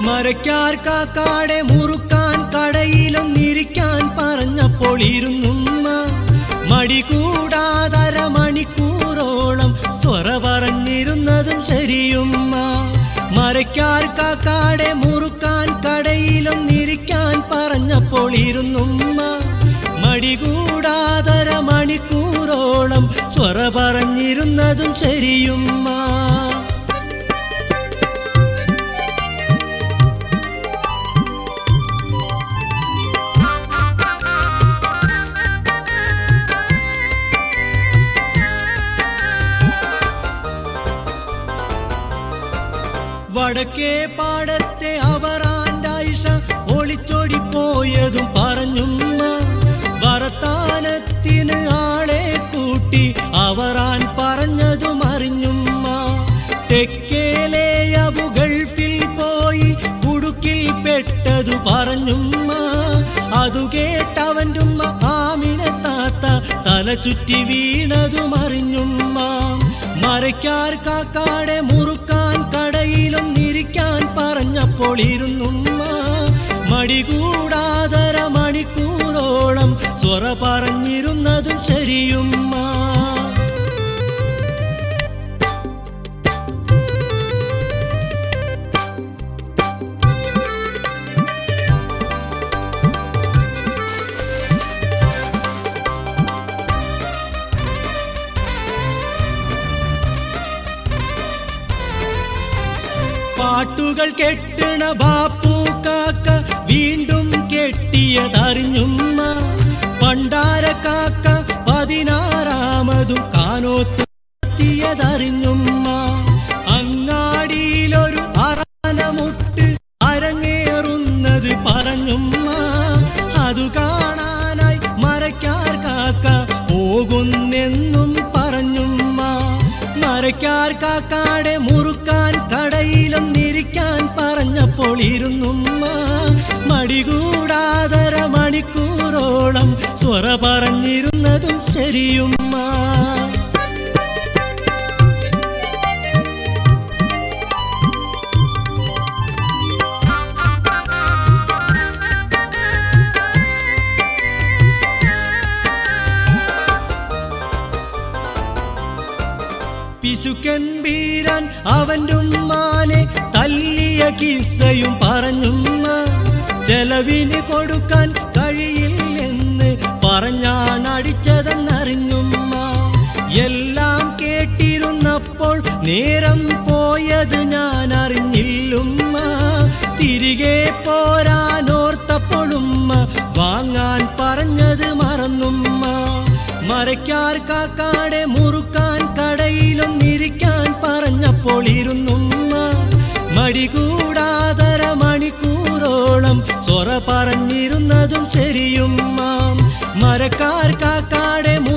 മരക്കാർ കാക്കാടെ മുറുക്കാൻ കടയിലൊന്നിരിക്കാൻ പറഞ്ഞപ്പോൾ ഇരുന്നുമ്മ മടി കൂടാതര മണിക്കൂറോളം സ്വറ പറഞ്ഞിരുന്നതും ശരിയുമ്മ മരക്കാർ കാക്കാടെ മുറുക്കാൻ കടയിലൊന്നിരിക്കാൻ പറഞ്ഞപ്പോൾ ഇരുന്നുമ്മ മടി കൂടാതര മണിക്കൂറോളം സ്വറ പറഞ്ഞിരുന്നതും ശരിയുമ്മ വടക്കേ പാടത്തെ അവറാണ്ടായിഷ ഒളിച്ചോടി പോയതും പറഞ്ഞുമ്മ വറത്താനത്തിന് ആളെ കൂട്ടി അവറാൻ പറഞ്ഞതും അറിഞ്ഞുമ്മ തെക്കേലെ അബു ഗൾഫിൽ പോയി കുടുക്കിൽ പെട്ടതു പറഞ്ഞുമ്മ അതു കേട്ടവൻ്റെ ഉമ്മ ആമിനെ താത്ത തല ചുറ്റി വീണതും അറിഞ്ഞുമ്മ മരയ്ക്കാർ കാക്കാടെ മുറുക്കാൻ കടയിലും ഇരിക്കാൻ പറഞ്ഞപ്പോൾ ഇരുന്നുമ്മ മടി കൂടാതര മണിക്കൂറോളം സ്വറ പറഞ്ഞിരുന്നതും ശരിയുമ്മ പാട്ടുകൾ കെട്ടണ ബാപ്പു കാക്ക വീണ്ടും കെട്ടിയതറിഞ്ഞുമ്മ പണ്ടാര കാക്ക പതിനാറാമതും കാനോത്തെത്തിയതറിഞ്ഞുമ്മ അങ്ങാടിയിലൊരു അറാനമുട്ട് അരങ്ങേറുന്നത് പറഞ്ഞുമ്മ അതു കാണാനായി മരക്കാർ കാക്ക പോകുന്നെന്നും പറഞ്ഞുമ്മ മരക്കാർ കാക്കാടെ മുറുക്കാൻ കടയിലൊന്നിരിക്കാൻ പറഞ്ഞപ്പോൾ ഇരുന്നുമ്മ മടികൂടാതര മണിക്കൂറോളം സ്വറ പറഞ്ഞിരുന്നതും ശരിയുമ്മ പിശുക്കൻ വീരൻ അവൻ്റെ ഉമ്മാനെ തല്ലിയ കിസ്സയും പറഞ്ഞുമ്മ ചെലവിന് കൊടുക്കാൻ കഴിയില്ലെന്ന് പറഞ്ഞാണ് അടിച്ചതെന്നറിഞ്ഞുമ്മ എല്ലാം കേട്ടിരുന്നപ്പോൾ നേരം പോയത് ഞാൻ അറിഞ്ഞില്ലുമ്മ തിരികെ പോരാനോർത്തപ്പോഴുമ്മ വാങ്ങാൻ പറഞ്ഞത് മറന്നുമ്മ മരയ്ക്കാർ കാക്കാടെ മുറുക്കാൻ കടയിലൊന്നിരിക്കാൻ പറഞ്ഞപ്പോൾ ഇരുന്നുമ്മ മടി കൂടാതര മണിക്കൂറോളം സ്വറ പറഞ്ഞിരുന്നതും ശരിയുമ്മ മരക്കാർ കാക്കാടെ